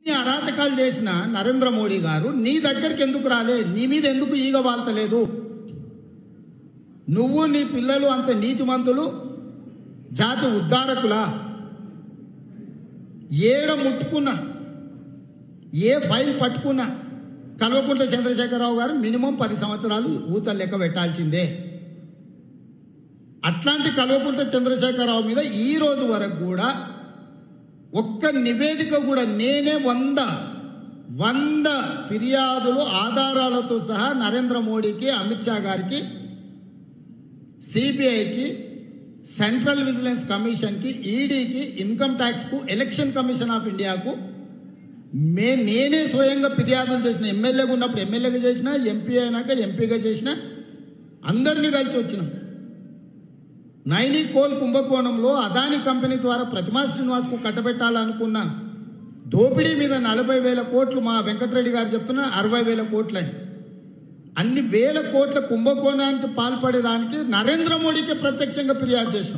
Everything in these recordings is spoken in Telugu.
ఈ అరాచకాలు చేసిన నరేంద్ర మోడీ గారు నీ దగ్గరికి ఎందుకు రాలే నీ మీద ఎందుకు ఈగ వాళ్తలేదు నువ్వు నీ పిల్లలు అంత నీతిమంతులు జాతి ఉద్ధారకులా ఏడ ముట్టుకున్నా ఏ ఫైల్ పట్టుకున్నా కల్వకుంట్ల చంద్రశేఖరరావు గారు మినిమం పది సంవత్సరాలు ఊచలు లెక్క పెట్టాల్సిందే అట్లాంటి కల్వకుంట్ల చంద్రశేఖరరావు మీద ఈ రోజు వరకు కూడా ఒక్క నివేదిక కూడా నేనే వంద వంద ఫిర్యాదులు ఆధారాలతో సహా నరేంద్ర మోడీకి అమిత్ షా గారికి సిబిఐకి సెంట్రల్ విజిలెన్స్ కమిషన్కి ఈడీకి ఇన్కమ్ ట్యాక్స్కు ఎలక్షన్ కమిషన్ ఆఫ్ ఇండియాకు మే నేనే స్వయంగా ఫిర్యాదులు చేసిన ఎమ్మెల్యేగా ఉన్నప్పుడు ఎమ్మెల్యేగా చేసిన ఎంపీ అయినాక ఎంపీగా చేసిన అందరినీ కలిసి వచ్చినాం నైని కోల్ కుంభకోణంలో అదాని కంపెనీ ద్వారా ప్రతిమా శ్రీనివాస్కు కట్టబెట్టాలనుకున్న దోపిడీ మీద నలభై వేల కోట్లు మా వెంకటరెడ్డి గారు చెప్తున్న అరవై వేల కోట్లండి అన్ని వేల కోట్ల కుంభకోణానికి పాల్పడేదానికి నరేంద్ర మోడీకి ప్రత్యక్షంగా ఫిర్యాదు చేసినాం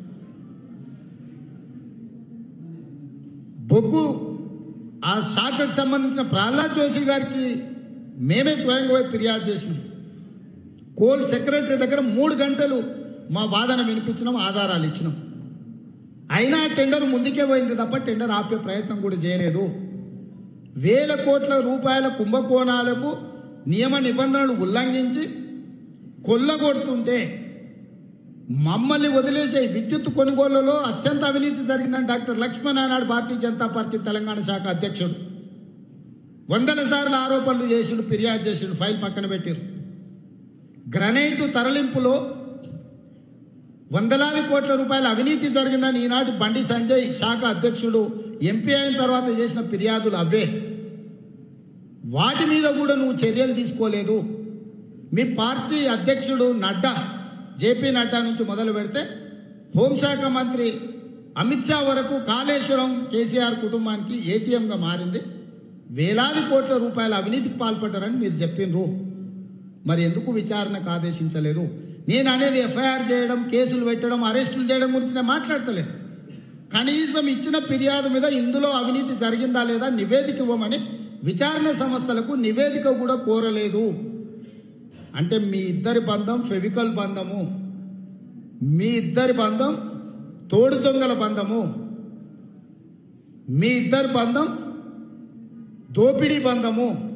బొగ్గు ఆ శాఖకు సంబంధించిన ప్రహ్లాద్ జోషి గారికి మేమే స్వయంగా పోయి ఫిర్యాదు చేసినాం కోల్ సెక్రటరీ దగ్గర మూడు గంటలు మా వాదన వినిపించినాం ఆధారాలు ఇచ్చినాం అయినా టెండర్ ముందుకే పోయింది తప్ప టెండర్ ఆపే ప్రయత్నం కూడా చేయలేదు వేల కోట్ల రూపాయల కుంభకోణాలకు నియమ నిబంధనలు ఉల్లంఘించి కొల్లగొడుతుంటే మమ్మల్ని వదిలేసే విద్యుత్ కొనుగోలులో అత్యంత అవినీతి జరిగిందని డాక్టర్ లక్ష్మణ్ ఆనాడు భారతీయ జనతా పార్టీ తెలంగాణ శాఖ అధ్యక్షుడు వందల సార్లు ఆరోపణలు చేసిండు ఫిర్యాదు చేసిండు ఫైల్ పక్కన పెట్టారు గ్రనైట్ తరలింపులో వందలాది కోట్ల రూపాయల అవినీతి జరిగిందని ఈనాటి బండి సంజయ్ శాఖ అధ్యక్షుడు ఎంపీ అయిన తర్వాత చేసిన ఫిర్యాదులు అవే వాటి మీద కూడా నువ్వు చర్యలు తీసుకోలేదు మీ పార్టీ అధ్యక్షుడు నడ్డా జేపీ నడ్డా నుంచి మొదలు పెడితే హోంశాఖ మంత్రి అమిత్ షా వరకు కాళేశ్వరం కేసీఆర్ కుటుంబానికి ఏటీఎంగా మారింది వేలాది కోట్ల రూపాయల అవినీతికి పాల్పడ్డారని మీరు చెప్పిండ్రు మరి ఎందుకు విచారణకు ఆదేశించలేదు నేను అనేది ఎఫ్ఐఆర్ చేయడం కేసులు పెట్టడం అరెస్టులు చేయడం గురించి నేను మాట్లాడతలేదు కనీసం ఇచ్చిన ఫిర్యాదు మీద ఇందులో అవినీతి జరిగిందా లేదా నివేదిక ఇవ్వమని విచారణ సంస్థలకు నివేదిక కూడా కోరలేదు అంటే మీ ఇద్దరి బంధం ఫెవికల్ బంధము మీ ఇద్దరి బంధం తోడు దొంగల బంధము మీ ఇద్దరి బంధం దోపిడీ బంధము